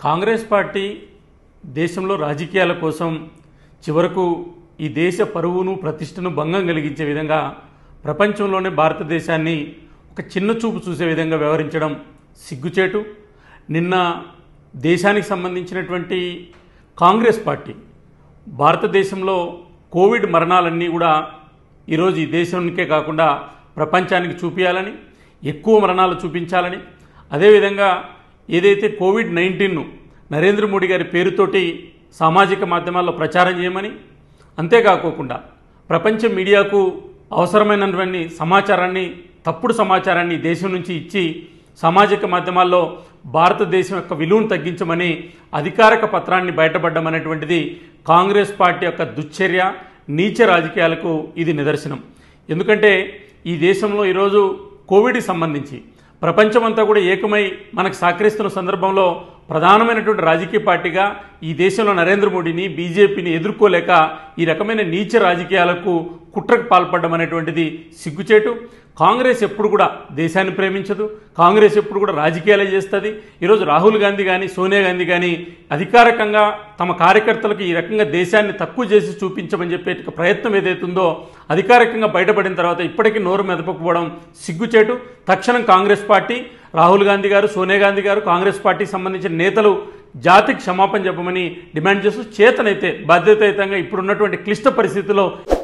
Congress party దేశంలో రాజకీయాల కోసం చివరకు ఈ దేశ పరువును ప్రతిష్టను భంగం కలిగించే విధంగా ప్రపంచంలోనే భారతదేశాన్ని ఒక చిన్న చూపు చూసే విధంగా వ్యవహరించడం సిగ్గుచేటు నిన్న దేశానికి సంబంధించినటువంటి కాంగ్రెస్ పార్టీ భారతదేశంలో కోవిడ్ మరణాలన్నీ కూడా ఈరోజు ఈ దేశానికే కాకుండా ప్రపంచానికి చూపించాలని ఎక్కువ మరణాలు చూపించాలని అదేవిధంగా ఏదైతే కోవిడ్ నైన్టీన్ను నరేంద్ర మోడీ గారి పేరుతోటి సామాజిక మాధ్యమాల్లో ప్రచారం చేయమని అంతేకాకోకుండా ప్రపంచ మీడియాకు అవసరమైనటువంటి సమాచారాన్ని తప్పుడు సమాచారాన్ని ఈ దేశం నుంచి ఇచ్చి సామాజిక మాధ్యమాల్లో భారతదేశం యొక్క విలువను తగ్గించమని అధికారిక పత్రాన్ని బయటపడ్డం అనేటువంటిది కాంగ్రెస్ పార్టీ యొక్క దుశ్చర్య నీచ రాజకీయాలకు ఇది నిదర్శనం ఎందుకంటే ఈ దేశంలో ఈరోజు కోవిడ్కి సంబంధించి ప్రపంచమంతా కూడా ఏకమై మనకు సహకరిస్తున్న సందర్భంలో ప్రధానమైనటువంటి రాజకీయ పార్టీగా ఈ దేశంలో నరేంద్ర మోడీని బీజేపీని ఎదుర్కోలేక ఈ రకమైన నీచ రాజకీయాలకు కుట్రకు పాల్పడడం అనేటువంటిది సిగ్గుచేటు కాంగ్రెస్ ఎప్పుడు కూడా దేశాన్ని ప్రేమించదు కాంగ్రెస్ ఎప్పుడు కూడా రాజకీయాలే చేస్తుంది ఈరోజు రాహుల్ గాంధీ కానీ సోనియా గాంధీ కానీ అధికారికంగా తమ కార్యకర్తలకు ఈ రకంగా దేశాన్ని తక్కువ చేసి చూపించమని చెప్పే ప్రయత్నం ఏదైతుందో అధికారికంగా బయటపడిన తర్వాత ఇప్పటికీ నోరు మెదపకపోవడం సిగ్గుచేటు తక్షణం కాంగ్రెస్ పార్టీ రాహుల్ గాంధీ గారు సోనియా గాంధీ గారు కాంగ్రెస్ పార్టీకి సంబంధించిన నేతలు జాతికి క్షమాపణ చెప్పమని డిమాండ్ చేస్తూ చేతనైతే బాధ్యతాయుతంగా ఇప్పుడున్నటువంటి క్లిష్ట పరిస్థితుల్లో